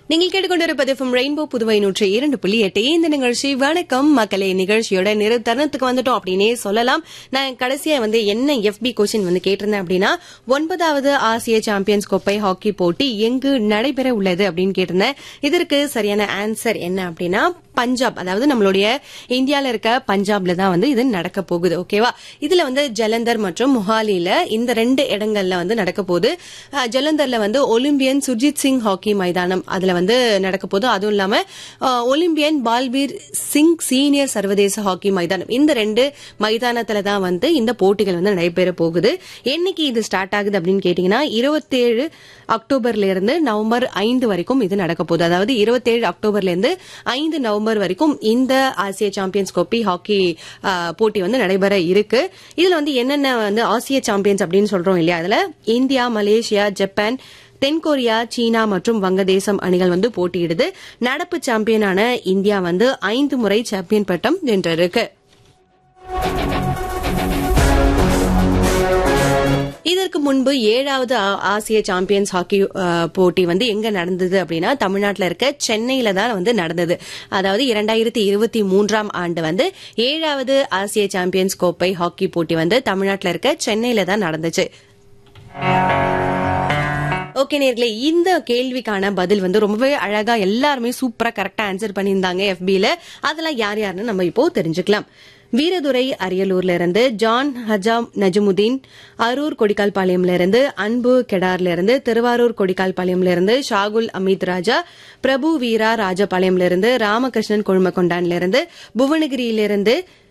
நீங்கள் கேட்டுக்கொண்டிருப்பது from rainbow Puduvai நூற்றி இரண்டு புள்ளி எட்டு இந்த நிகழ்ச்சி வணக்கம் மக்களே நிகழ்ச்சியோட நிறு தருணத்துக்கு வந்துட்டோம் அப்படின்னே சொல்லலாம் நான் கடைசியா வந்து என்ன எஃபி கொஸ்டின் வந்து கேட்டிருந்தேன் அப்படின்னா ஒன்பதாவது ஆசிய சாம்பியன்ஸ் கோப்பை ஹாக்கி போட்டி எங்கு நடைபெற உள்ளது அப்படின்னு கேட்டிருந்தேன் இதற்கு சரியான ஆன்சர் என்ன அப்படின்னா பஞ்சாப் அதாவது நம்மளுடைய இந்தியால இருக்க பஞ்சாப்ல தான் வந்து இது நடக்க போகுது ஓகேவா இதுல வந்து ஜலந்தர் மற்றும் மொஹாலில இந்த ரெண்டு இடங்கள்ல வந்து நடக்க போகுது அஹ், ஜலந்தர்ல வந்து ஒலிம்பியன் சுர்ஜித் சிங் ஹாக்கி மைதானம் அதுல வந்து நடக்க போகுது அதுவும் இல்லாம அஹ், ஒலிம்பியன் பால்பீர் சிங் சீனியர் சர்வதேச ஹாக்கி மைதானம் இந்த ரெண்டு மைதானத்துல தான் வந்து இந்த போட்டிகள் வந்து நடைபெற போகுது என்னைக்கு இது ஸ்டார்ட் ஆகுது அப்படின்னு கேட்டீங்கன்னா இருபத்தேழு அக்டோபர்ல இருந்து நவம்பர் ஐந்து வரைக்கும் இது நடக்க போகுது அதாவது இருபத்தேழு அக்டோபர்ல இருந்து ஐந்து நவம்பர் வரைக்கும் இந்த ஆசிய சாம்பியன்ஸ் கோப்பை ஹாக்கி ஆ, போட்டி வந்து நடைபெற இருக்கு இதுல வந்து என்னென்ன வந்து ஆசிய சாம்பியன்ஸ் அப்படின்னு சொல்றோம் இல்லையா அதுல இந்தியா மலேசியா ஜப்பான் தென்கொரியா சீனா மற்றும் வங்கதேசம் அணிகள் வந்து போட்டியிடுது நடப்பு சாம்பியனான இந்தியா வந்து ஐந்து முறை சாம்பியன் பட்டம் வென்றிருக்கு இதற்கு முன்பு ஏழாவது ஆ- ஆசிய சாம்பியன்ஸ் ஹாக்கி அ, போட்டி வந்து எங்க நடந்தது அப்படின்னா தமிழ்நாட்டில் இருக்க சென்னையில தான் வந்து நடந்தது அதாவது இரண்டாயிரத்தி இருபத்தி மூன்றாம் ஆண்டு வந்து ஏழாவது ஆசிய சாம்பியன்ஸ் கோப்பை ஹாக்கி போட்டி வந்து தமிழ்நாட்டில் இருக்க சென்னையில தான் நடந்துச்சு ஓகே நேர்களே இந்த கேள்விக்கான பதில் வந்து ரொம்பவே அழகா எல்லாருமே சூப்பரா கரெக்டா ஆன்சர் பண்ணியிருந்தாங்க FB ல அதெல்லாம் யார் யாருன்னு நம்ம இப்போ தெரிஞ்சுக்கலாம் வீரதுரை அரியலூர்ல இருந்து ஜான் ஹஜாம் நஜமுதீன் அரூர் கொடிக்கால்பாளையம்ல இருந்து அன்பு கெடார்ல இருந்து திருவாரூர் கொடிக்கால்பாளையம்ல இருந்து ஷாகுல் அமித் ராஜா பிரபு வீரா ராஜபாளையம்ல இருந்து ராமகிருஷ்ணன் கொழுமக்கொண்டான்ல இருந்து புவனகிரியிலிருந்து